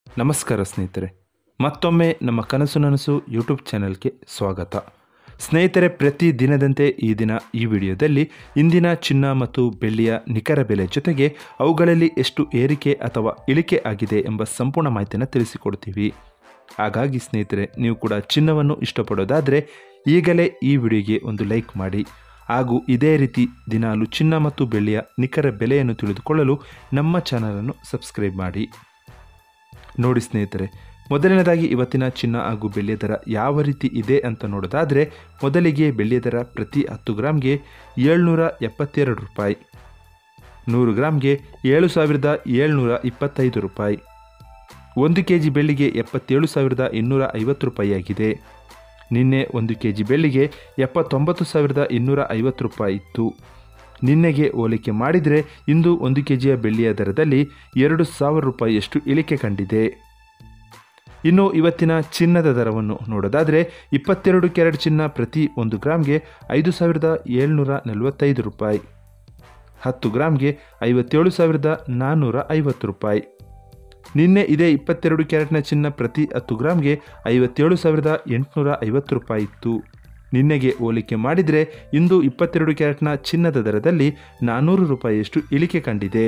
ನಮಸ್ಕಾರ ಸ್ನೇಹಿತರೆ ಮತ್ತೊಮ್ಮೆ ನಮ್ಮ ಕನಸು ನನಸು ಯೂಟ್ಯೂಬ್ ಚಾನೆಲ್ಗೆ ಸ್ವಾಗತ ಸ್ನೇಹಿತರೆ ಪ್ರತಿ ದಿನದಂತೆ ಈ ದಿನ ಈ ವಿಡಿಯೋದಲ್ಲಿ ಇಂದಿನ ಚಿನ್ನ ಮತ್ತು ಬೆಳ್ಳಿಯ ನಿಖರ ಬೆಲೆ ಜೊತೆಗೆ ಅವುಗಳಲ್ಲಿ ಎಷ್ಟು ಏರಿಕೆ ಅಥವಾ ಇಳಿಕೆ ಆಗಿದೆ ಎಂಬ ಸಂಪೂರ್ಣ ಮಾಹಿತಿಯನ್ನು ತಿಳಿಸಿಕೊಡ್ತೀವಿ ಹಾಗಾಗಿ ಸ್ನೇಹಿತರೆ ನೀವು ಕೂಡ ಚಿನ್ನವನ್ನು ಇಷ್ಟಪಡೋದಾದರೆ ಈಗಲೇ ಈ ವಿಡಿಯೋಗೆ ಒಂದು ಲೈಕ್ ಮಾಡಿ ಹಾಗೂ ಇದೇ ರೀತಿ ದಿನಾಲು ಚಿನ್ನ ಮತ್ತು ಬೆಳ್ಳಿಯ ನಿಖರ ಬೆಲೆಯನ್ನು ತಿಳಿದುಕೊಳ್ಳಲು ನಮ್ಮ ಚಾನಲನ್ನು ಸಬ್ಸ್ಕ್ರೈಬ್ ಮಾಡಿ ನೋಡಿ ಸ್ನೇಹಿತರೆ ಮೊದಲನೇದಾಗಿ ಇವತ್ತಿನ ಚಿನ್ನ ಹಾಗೂ ಬೆಳ್ಳಿಯ ದರ ಯಾವ ರೀತಿ ಇದೆ ಅಂತ ನೋಡೋದಾದರೆ ಮೊದಲಿಗೆ ಬೆಳ್ಳಿಯ ದರ ಪ್ರತಿ ಹತ್ತು ಗ್ರಾಮ್ಗೆ ಏಳ್ನೂರ ಎಪ್ಪತ್ತೆರಡು ರೂಪಾಯಿ ನೂರು ಗ್ರಾಮ್ಗೆ ಏಳು ಸಾವಿರದ ಏಳ್ನೂರ ಇಪ್ಪತ್ತೈದು ರೂಪಾಯಿ ಒಂದು ಕೆ ಜಿ ಬೆಳ್ಳಿಗೆ ಎಪ್ಪತ್ತೇಳು ಸಾವಿರದ ಇನ್ನೂರ ಐವತ್ತು ರೂಪಾಯಿ ಆಗಿದೆ ನಿನ್ನೆ ಒಂದು ಕೆ ಜಿ ಬೆಳ್ಳಿಗೆ ಎಪ್ಪತ್ತೊಂಬತ್ತು ಸಾವಿರದ ಇನ್ನೂರ ಐವತ್ತು ರೂಪಾಯಿ ಇತ್ತು ನಿನ್ನೆಗೆ ಹೋಲಿಕೆ ಮಾಡಿದರೆ ಇಂದು ಒಂದು ಕೆ ಜಿಯ ಬೆಳ್ಳಿಯ ದರದಲ್ಲಿ ಎರಡು ಸಾವಿರ ರೂಪಾಯಿಯಷ್ಟು ಇಳಿಕೆ ಕಂಡಿದೆ ಇನ್ನು ಇವತ್ತಿನ ಚಿನ್ನದ ದರವನ್ನು ನೋಡೋದಾದರೆ ಇಪ್ಪತ್ತೆರಡು ಕ್ಯಾರೆಟ್ ಚಿನ್ನ ಪ್ರತಿ ಒಂದು ಗ್ರಾಮ್ಗೆ ಐದು ಸಾವಿರದ ಏಳ್ನೂರ ನಲವತ್ತೈದು ರೂಪಾಯಿ ಹತ್ತು ಗ್ರಾಮ್ಗೆ ಐವತ್ತೇಳು ಸಾವಿರದ ನಾನ್ನೂರ ಐವತ್ತು ರೂಪಾಯಿ ನಿನ್ನೆ ಇದೇ ಇಪ್ಪತ್ತೆರಡು ಕ್ಯಾರೆಟ್ನ ಚಿನ್ನ ಪ್ರತಿ ಹತ್ತು ಗ್ರಾಮ್ಗೆ ಐವತ್ತೇಳು ಸಾವಿರದ ಎಂಟುನೂರ ಐವತ್ತು ರೂಪಾಯಿ ಇತ್ತು ನಿನ್ನೆಗೆ ಹೋಲಿಕೆ ಮಾಡಿದರೆ ಇಂದು ಇಪ್ಪತ್ತೆರಡು ಕ್ಯಾರೆಟ್ನ ಚಿನ್ನದ ದರದಲ್ಲಿ ನಾನ್ನೂರು ರೂಪಾಯಿಯಷ್ಟು ಇಳಿಕೆ ಕಂಡಿದೆ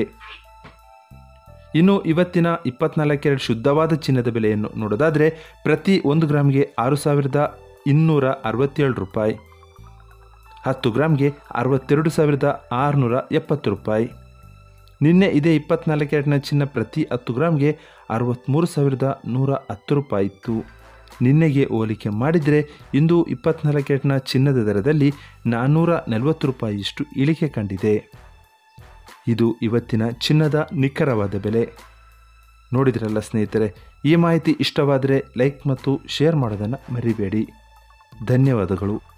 ಇನ್ನು ಇವತ್ತಿನ ಇಪ್ಪತ್ನಾಲ್ಕು ಕ್ಯಾರೆಟ್ ಶುದ್ಧವಾದ ಚಿನ್ನದ ಬೆಲೆಯನ್ನು ನೋಡೋದಾದರೆ ಪ್ರತಿ ಒಂದು ಗ್ರಾಮ್ಗೆ ಆರು ಸಾವಿರದ ಇನ್ನೂರ ಅರವತ್ತೇಳು ರೂಪಾಯಿ ಹತ್ತು ಗ್ರಾಮ್ಗೆ ಅರವತ್ತೆರಡು ಸಾವಿರದ ಆರುನೂರ ಎಪ್ಪತ್ತು ರೂಪಾಯಿ ನಿನ್ನೆ ಇದೇ ಇಪ್ಪತ್ನಾಲ್ಕು ಕ್ಯಾರೆಟ್ನ ಚಿನ್ನ ಪ್ರತಿ ಹತ್ತು ಗ್ರಾಮ್ಗೆ ಅರವತ್ತ್ಮೂರು ಸಾವಿರದ ನೂರ ಹತ್ತು ರೂಪಾಯಿ ಇತ್ತು ನಿನ್ನೆಗೆ ಹೋಲಿಕೆ ಮಾಡಿದರೆ ಇಂದು ಇಪ್ಪತ್ನಾಲ್ಕು ಕ್ಯಾರೆಟ್ನ ಚಿನ್ನದ ದರದಲ್ಲಿ ನಾನ್ನೂರ ನಲವತ್ತು ರೂಪಾಯಿಯಷ್ಟು ಇಳಿಕೆ ಕಂಡಿದೆ ಇದು ಇವತ್ತಿನ ಚಿನ್ನದ ನಿಖರವಾದ ಬೆಲೆ ನೋಡಿದ್ರಲ್ಲ ಸ್ನೇಹಿತರೆ ಈ ಮಾಹಿತಿ ಇಷ್ಟವಾದರೆ ಲೈಕ್ ಮತ್ತು ಶೇರ್ ಮಾಡೋದನ್ನು ಮರಿಬೇಡಿ ಧನ್ಯವಾದಗಳು